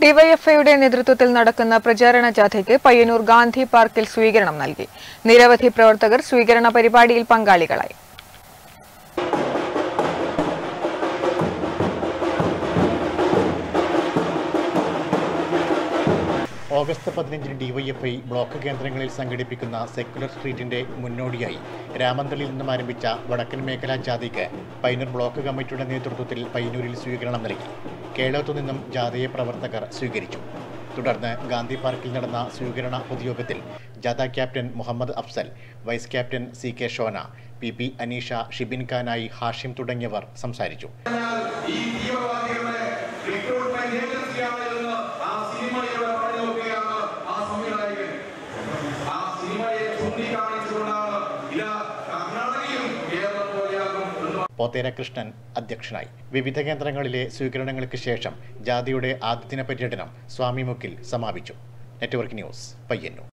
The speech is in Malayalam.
ഡിവൈഎഫ്ഐയുടെ നേതൃത്വത്തിൽ നടക്കുന്ന പ്രചാരണ ജാഥയ്ക്ക് പയ്യന്നൂർ ഗാന്ധി പാർക്കിൽ സ്വീകരണം നൽകി നിരവധി പ്രവർത്തകർ സ്വീകരണ പരിപാടിയിൽ പങ്കാളികളായി ഓഗസ്റ്റ് പതിനഞ്ചിന് ഡിവൈഎഫ്ഐ ബ്ലോക്ക് കേന്ദ്രങ്ങളിൽ സംഘടിപ്പിക്കുന്ന സെക്യുലർ സ്ട്രീറ്റിന്റെ മുന്നോടിയായി രാമന്തളിയിൽ നിന്നും ആരംഭിച്ച വടക്കൻ മേഖലാ ജാഥയ്ക്ക് പയ്യന്നൂർ ബ്ലോക്ക് കമ്മിറ്റിയുടെ നേതൃത്വത്തിൽ പയ്യന്നൂരിൽ സ്വീകരണം നൽകി കേളത്തു നിന്നും ജാഥയെ പ്രവർത്തകർ സ്വീകരിച്ചു തുടർന്ന് ഗാന്ധി പാർക്കിൽ നടന്ന സ്വീകരണ പൊതുയോഗത്തിൽ ജാഥ captain Muhammad Afzal vice captain C K Shona P P Aneesha Shibin ഖാനായി ഹാഷിം തുടങ്ങിയവർ സംസാരിച്ചു ഈ തീവ്രവാദികളുടെ റിക്രൂട്ട്മെന്റ് ഏജൻസിയാണ് എന്ന് ആ സിനിമയിലൂടെ പറഞ്ഞു നോക്കുകയാണ് ആ സംവിധായകൻ ആ സിനിമയെ ചൂണ്ടിക്കാണിച്ചുകൊണ്ടാണ് ഇത് കർണാടകയും കേരളം പോലെയാകും എന്ന് പോത്തേര കൃഷ്ണൻ അധ്യക്ഷനായി വിവിധ കേന്ദ്രങ്ങളിലെ സ്വീകരണങ്ങൾക്ക് ശേഷം ജാഥയുടെ ആദ്യദിന പര്യടനം സ്വാമിമുക്കിൽ സമാപിച്ചു നെറ്റ്വർക്ക് ന്യൂസ് പയ്യന്നൂർ